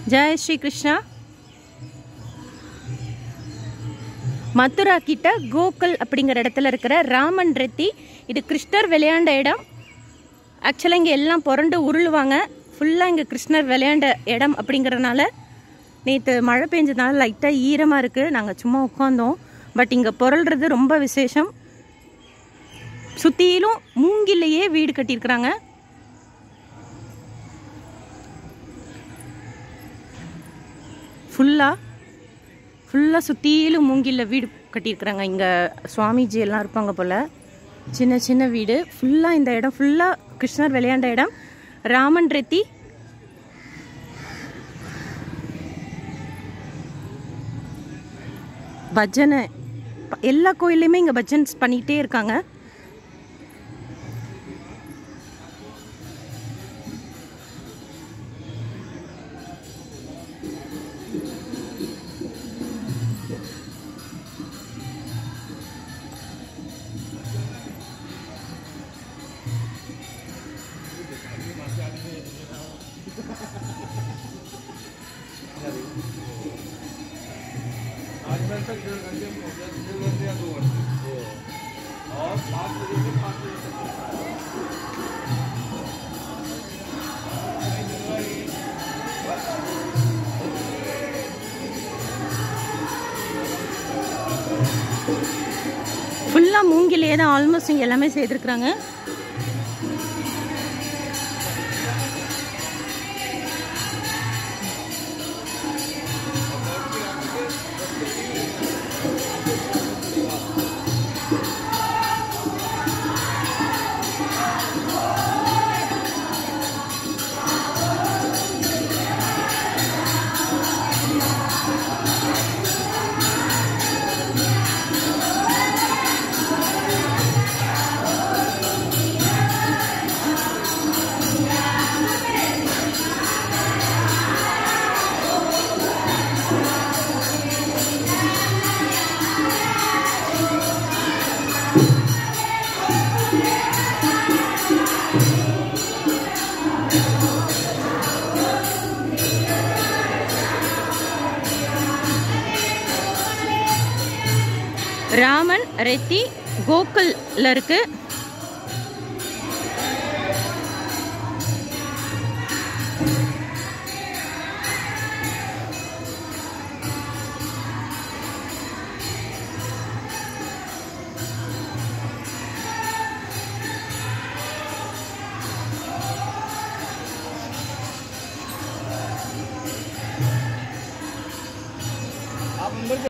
ஜெய் ஸ்ரீ கிருஷ்ணா மதுரா கிட்ட கோகுல் அப்படிங்கிற இடத்துல இருக்கிற ராமன் ரெத்தி இது கிருஷ்ணர் விளையாண்ட இடம் ஆக்சுவலாக இங்கே எல்லாம் புரண்டு உருளுவாங்க ஃபுல்லாக இங்கே கிருஷ்ணர் விளையாண்ட இடம் அப்படிங்கிறனால நேற்று மழை பெஞ்சதுனால லைட்டாக ஈரமாக இருக்குது நாங்கள் சும்மா உட்காந்தோம் பட் இங்கே புரள்றது ரொம்ப விசேஷம் சுற்றிலும் மூங்கிலேயே வீடு கட்டியிருக்கிறாங்க ஃபுல்லாக ஃபுல்லாக சுற்றிலும் மூங்கில்ல வீடு கட்டியிருக்கிறாங்க இங்கே சுவாமிஜி எல்லாம் இருப்பாங்க போல் சின்ன சின்ன வீடு ஃபுல்லாக இந்த இடம் ஃபுல்லாக கிருஷ்ணர் விளையாண்ட இடம் ராமன் ரெத்தி பஜனை ப- எல்லா கோயில்லையுமே இங்கே பஜன்ஸ் பண்ணிகிட்டே இருக்காங்க आज मैं तक डेढ़ घंटे में पहुंचा दो घंटे या दो घंटे और पाँच बजे से पाँच बजे तक ஃபுல்லாக மூங்கிலேயே தான் ஆல்மோஸ்ட் இங்கே எல்லாமே செய்திருக்கிறாங்க ராமன் ரெத்தி கோகுல்ல இருக்கு आप अंदर